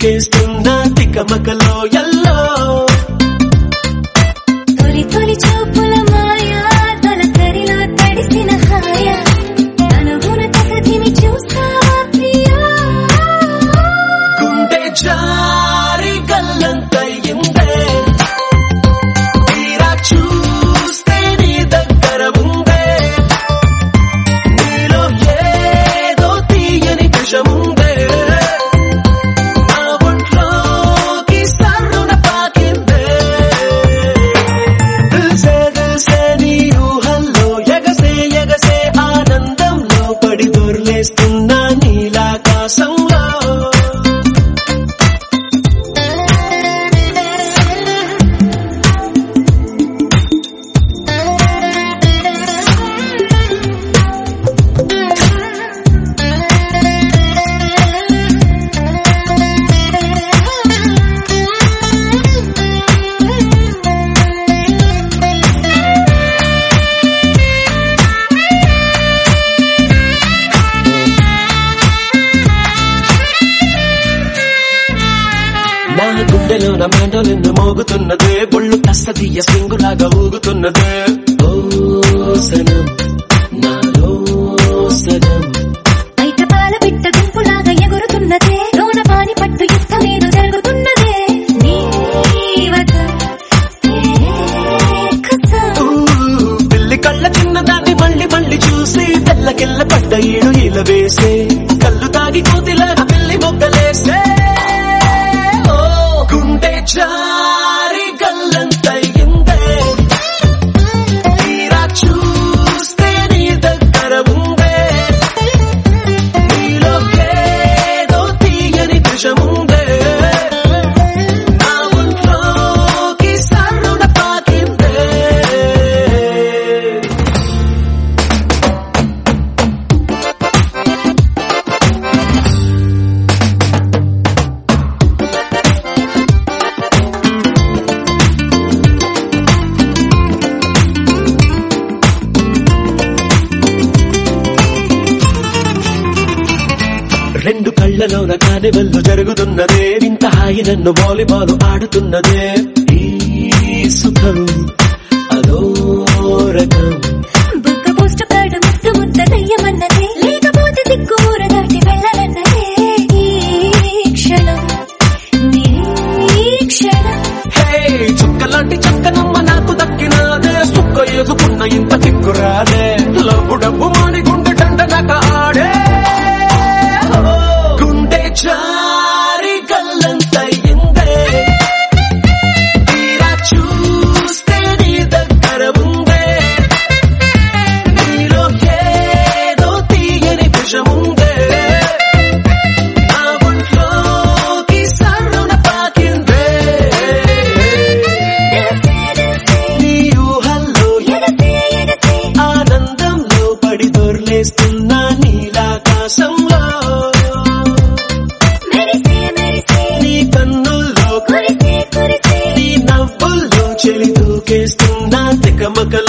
దూకేస్తున్నా తికమకలో yellow తొలి తొలి చూపుల మాయా తొలకరిలో తడిసిన హాయ అనుగుణ తగదిని చూస్తావా ప్రియా గుండె జారి గల్లంతయ్యిందే తీరా చూస్తే నీ దగ్గర ఉందే నీలో ఏదో తీయని విషముందే నా ఒంట్లోకి సర్రున పాకిందే దిల్సే దిల్సే నీ ఊహల్లో ఎగసే ఎగసే ఆనందంలో పడి దొర్లేస్తున్నా నీలాకాశంలో నా గుండెలో నా మెండలిన్ను మోగుతున్నదే బొళ్ళు కస్త తీయ సింగులాగా ఊగుతున్నదే ఓ సనం నాలో సనం బయట పాల బిడ్డ గుంపులాగా ఎగురుతున్నదే లోన పాని పట్టు యుద్ధమేదో జరుగుతున్నదే నీ వశం, ఏ కసం. ఊ, పిల్లి కళ్ళ చిన్నదాన్ని మళ్ళీ మళ్ళీ చూసి తెల్లకిల్ల పడ్డ ఈడు ఇలా వేసే కళ్ళు తాగి కోతిలాగా పిల్లి మొగ్గలేసే ఓ గుండె జారి గల్లంతయ్యిందే తీరా చూస్తే నీ దగ్గర ఉందే నీలో ఏదో తీయని విషముందే నా ఒంట్లోకి సర్రున పాకిందే రెండు కళ్ళలోన కానివల్లు జరుగుతున్నదే వింత హాయి నన్ను వాలీబాల్ ఆడుతున్నదే ఈ సుఖం అదో రకం బుగ్గ పోస్ట్ కార్డు ముద్దు ముద్ద దయ్యమన్నదే లేకపోతే సిగ్గు ఊర దాటి వెళ్ళాలన్నదే ఈ క్షణం నిరీక్షణం హే చుక్కలాంటి చక్కనమ్మ నాకు దక్కినాదే సుక్క ఎదుకున్న ఇంత దిక్కురాదే లబ్బు డబ్బు మాని గుండె దండనక ఆడే ఓ, గుండె జారి గల్లంతయ్యిందే తీరా చూస్తే నీ దగ్గర ఉందే నీలో ఏదో తీయని విషముందే నా ఒంట్లోకి సర్రున పాకిందే తెలిసే తెలిసే నీ ఊహల్లో ఎగసే ఎగసే ఆనందంలో పడి దొర్లేస్తున్నా నీలాకాశంలో మెరిసే మెరిసే నీ కన్నుల్లో కురిసే కురిసే నీ నవ్వుల్లో చెలి దూకేస్తున్నా తికమకలు